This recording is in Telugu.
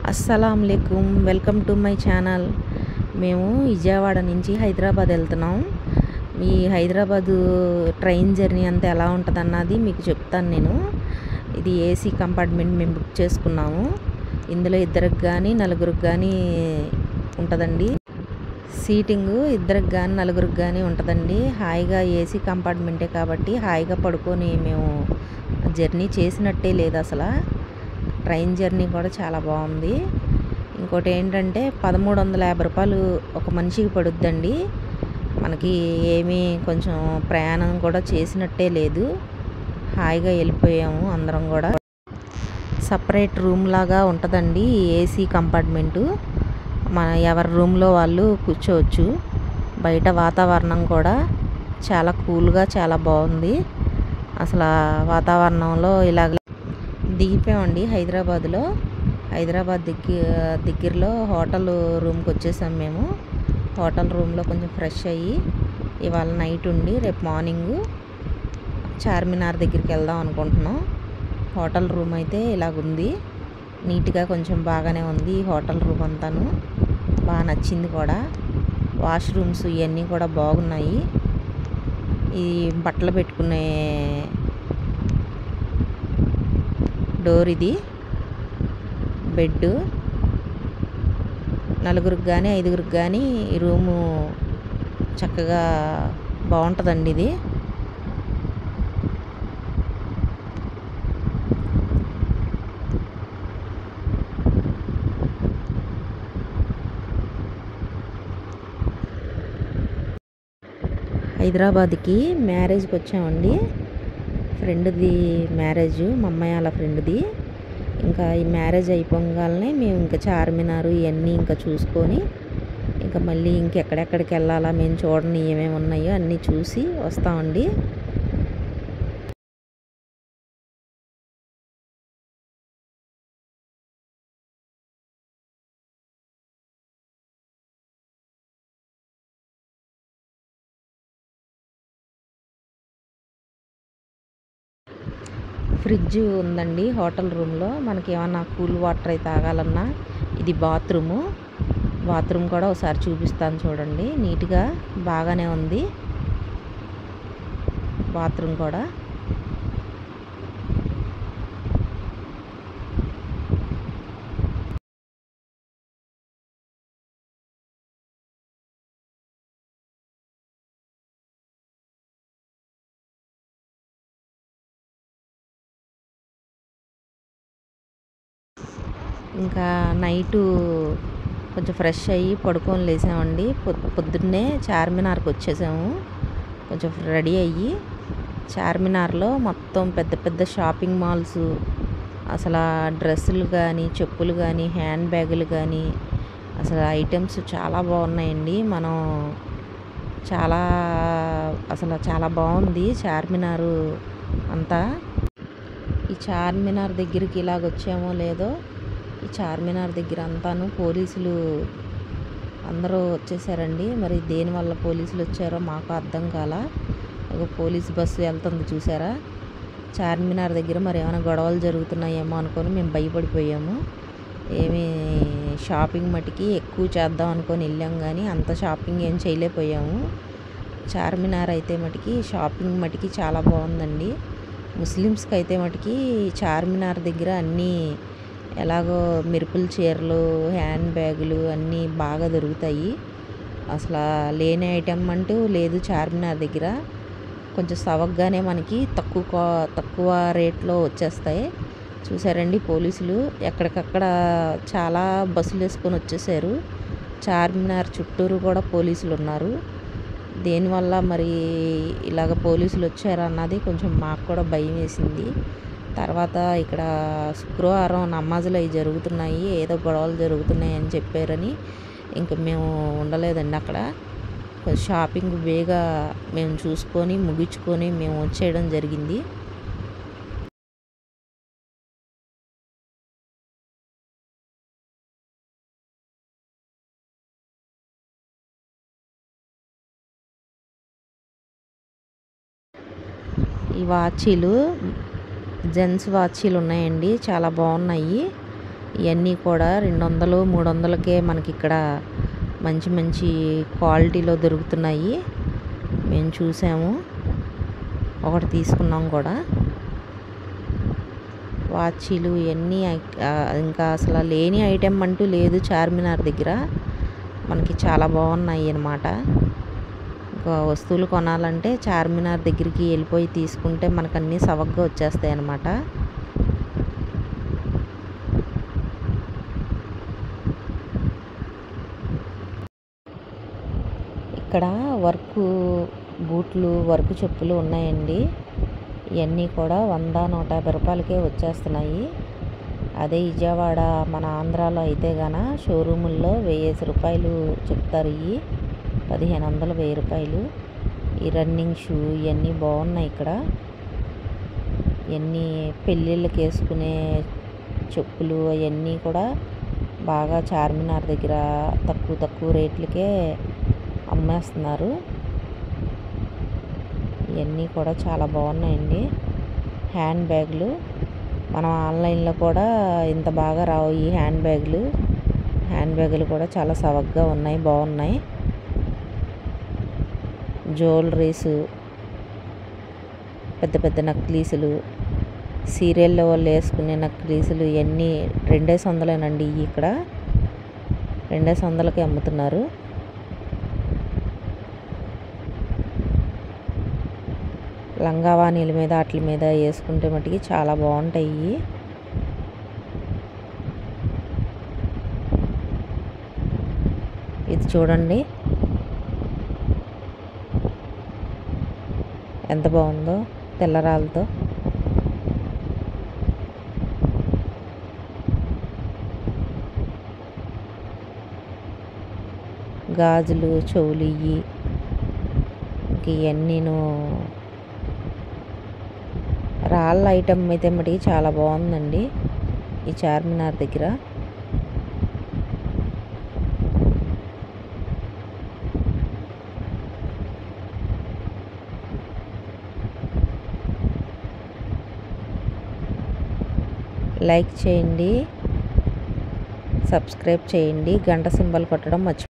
అస్సలం లేకుం వెల్కమ్ టు మై ఛానల్ మేము విజయవాడ నుంచి హైదరాబాద్ వెళ్తున్నాం ఈ హైదరాబాదు ట్రైన్ జర్నీ అంతా ఎలా ఉంటుంది అన్నది మీకు చెప్తాను నేను ఇది ఏసీ కంపార్ట్మెంట్ మేము బుక్ చేసుకున్నాము ఇందులో ఇద్దరికి కానీ నలుగురికి కానీ ఉంటుందండి సీటింగ్ ఇద్దరికి కానీ నలుగురికి కానీ ఉంటుందండి హాయిగా ఏసీ కంపార్ట్మెంటే కాబట్టి హాయిగా పడుకొని మేము జర్నీ చేసినట్టే లేదు అసలు ట్రైన్ జర్నీ కూడా చాలా బాగుంది ఇంకోటి ఏంటంటే పదమూడు వందల యాభై రూపాయలు ఒక మనిషికి పడుద్దండి మనకి ఏమీ కొంచెం ప్రయాణం కూడా చేసినట్టే లేదు హాయిగా వెళ్ళిపోయాము అందరం కూడా సపరేట్ రూమ్ లాగా ఉంటుందండి ఏసీ కంపార్ట్మెంటు మన ఎవరి రూమ్లో వాళ్ళు కూర్చోవచ్చు బయట వాతావరణం కూడా చాలా కూల్గా చాలా బాగుంది అసలు వాతావరణంలో ఇలాగ దిగిపోయామండి హైదరాబాద్లో హైదరాబాద్ దగ్గర దగ్గరలో హోటల్ రూమ్కి వచ్చేసాం మేము హోటల్ రూమ్లో కొంచెం ఫ్రెష్ అయ్యి ఇవాళ నైట్ ఉండి రేపు మార్నింగ్ చార్మినార్ దగ్గరికి వెళ్దాం అనుకుంటున్నాం హోటల్ రూమ్ అయితే ఇలాగుంది నీట్గా కొంచెం బాగానే ఉంది ఈ హోటల్ రూమ్ అంతాను బాగా నచ్చింది కూడా వాష్రూమ్స్ ఇవన్నీ కూడా బాగున్నాయి ఈ బట్టలు పెట్టుకునే డోర్ ఇది బెడ్ నలుగురికి కానీ ఐదుగురికి కానీ ఈ రూము చక్కగా బాగుంటుందండి ఇది హైదరాబాద్కి మ్యారేజ్కి వచ్చామండి ఫ్రెండ్ది మ్యారేజ్ మా అమ్మాయి వాళ్ళ ఫ్రెండ్ది ఇంకా ఈ మ్యారేజ్ అయిపోగానే మేము ఇంకా చార్మినార్ ఇవన్నీ ఇంకా చూసుకొని ఇంకా మళ్ళీ ఇంకెక్కడెక్కడికి వెళ్ళాలా మేము చూడని ఏమేమి ఉన్నాయో అన్నీ చూసి వస్తామండి ఫ్రిడ్జ్ ఉందండి హోటల్ రూమ్లో మనకి ఏమన్నా కూల్ వాటర్ అయితే తాగాలన్నా ఇది బాత్రూము బాత్రూమ్ కూడా ఒకసారి చూపిస్తాను చూడండి నీట్గా బాగానే ఉంది బాత్రూమ్ కూడా ఇంకా నైటు కొంచెం ఫ్రెష్ అయ్యి పడుకొని లేసామండి పొద్దున్నే చార్మినార్కి వచ్చేసాము కొంచెం రెడీ అయ్యి చార్మినార్లో మొత్తం పెద్ద పెద్ద షాపింగ్ మాల్స్ అసలు డ్రెస్సులు కానీ చెప్పులు కానీ హ్యాండ్ బ్యాగులు కానీ అసలు ఐటమ్స్ చాలా బాగున్నాయండి మనం చాలా అసలు చాలా బాగుంది చార్మినారు అంతా ఈ చార్మినార్ దగ్గరికి ఇలాగ వచ్చామో లేదో ఈ చార్మినార్ దగ్గర అంతాను పోలీసులు అందరూ వచ్చేసారండి మరి దేనివల్ల పోలీసులు వచ్చారో మాకు అర్థం కాల ఒక పోలీస్ బస్సు వెళ్తుంది చూసారా చార్మినార్ దగ్గర మరి ఏమైనా గొడవలు జరుగుతున్నాయేమో అనుకొని మేము భయపడిపోయాము ఏమి షాపింగ్ మటుకి ఎక్కువ చేద్దాం అనుకొని వెళ్ళాం కానీ అంత షాపింగ్ ఏం చేయలేకపోయాము చార్మినార్ అయితే మటుకి షాపింగ్ మటుకి చాలా బాగుందండి ముస్లిమ్స్కి అయితే మటుకి చార్మినార్ దగ్గర అన్నీ ఎలాగో మెరుపుల చీరలు హ్యాండ్ బ్యాగులు అన్నీ బాగా దొరుకుతాయి అసలు లేని ఐటెం అంటూ లేదు చార్మినార్ దగ్గర కొంచెం సవగ్గానే మనకి తక్కువ తక్కువ రేట్లో వచ్చేస్తాయి చూసారండి పోలీసులు ఎక్కడికక్కడ చాలా బస్సులు వేసుకొని వచ్చేసారు చార్మినార్ చుట్టూరు కూడా పోలీసులు ఉన్నారు దేనివల్ల మరి ఇలాగ పోలీసులు వచ్చారన్నది కొంచెం మాకు కూడా భయం వేసింది తర్వాత ఇక్కడ శుక్రవారం నమాజులు అవి జరుగుతున్నాయి ఏదో గొడవలు జరుగుతున్నాయి అని చెప్పారని ఇంక మేము ఉండలేదండి అక్కడ షాపింగ్ బేగా మేము చూసుకొని ముగించుకొని మేము వచ్చేయడం జరిగింది ఈ వాచీలు జెంట్స్ వాచీలు ఉన్నాయండి చాలా బాగున్నాయి ఇవన్నీ కూడా రెండు వందలు మూడు వందలకే మనకి ఇక్కడ మంచి మంచి క్వాలిటీలో దొరుకుతున్నాయి మేము చూసాము ఒకటి తీసుకున్నాం కూడా వాచీలు ఇవన్నీ ఆ, ఇంకా అసలు లేని ఐటెం అంటూ లేదు చార్మినార్ దగ్గర మనకి చాలా బాగున్నాయి అన్నమాట ఇంకా వస్తువులు కొనాలంటే చార్మినార్ దగ్గరికి వెళ్ళిపోయి తీసుకుంటే మనకు అన్నీ సవగ్గా వచ్చేస్తాయి అన్నమాట ఇక్కడ వర్క్ బూట్లు వర్క్ చెప్పులు ఉన్నాయండి ఇవన్నీ కూడా వంద నూట యాభై రూపాయలకే వచ్చేస్తున్నాయి అదే విజయవాడ మన ఆంధ్రాలో అయితే గాన షోరూముల్లో వెయ్యేసి రూపాయలు చెప్తారు ఇవి పదిహేను వందలు వెయ్యి రూపాయలు ఈ రన్నింగ్ షూ ఇవన్నీ బాగున్నాయి ఇక్కడ ఇవన్నీ పెళ్ళిళ్ళకి వేసుకునే చెప్పులు అవన్నీ కూడా బాగా చార్మినార్ దగ్గర తక్కువ తక్కువ రేట్లకే అమ్మేస్తున్నారు ఇవన్నీ కూడా చాలా బాగున్నాయండి హ్యాండ్ బ్యాగులు మనం ఆన్లైన్లో కూడా ఇంత బాగా రావు ఈ హ్యాండ్ బ్యాగులు హ్యాండ్ బ్యాగులు కూడా చాలా సవగ్గా ఉన్నాయి బాగున్నాయి జ్యువెలరీస్ పెద్ద పెద్ద నక్లీసులు సీరియల్లో వాళ్ళు వేసుకునే నక్లీసులు ఇవన్నీ రెండేసి వందలేనండి ఇవి ఇక్కడ రెండేసి వందలకి అమ్ముతున్నారు లంగావాణీల మీద వాటి మీద వేసుకుంటే మటుకి చాలా బాగుంటాయి ఇవి. ఇది చూడండి ఎంత బాగుందో తెల్లరాలతో గాజులు చెవులు ఇవి ఇంక ఇవన్నీను రాళ్ళ ఐటమ్ అయితే మటుకి చాలా బాగుందండి ఈ చార్మినార్ దగ్గర లైక్ చేయండి సబ్స్క్రైబ్ చేయండి గంట సింబల్ కొట్టడం మర్చి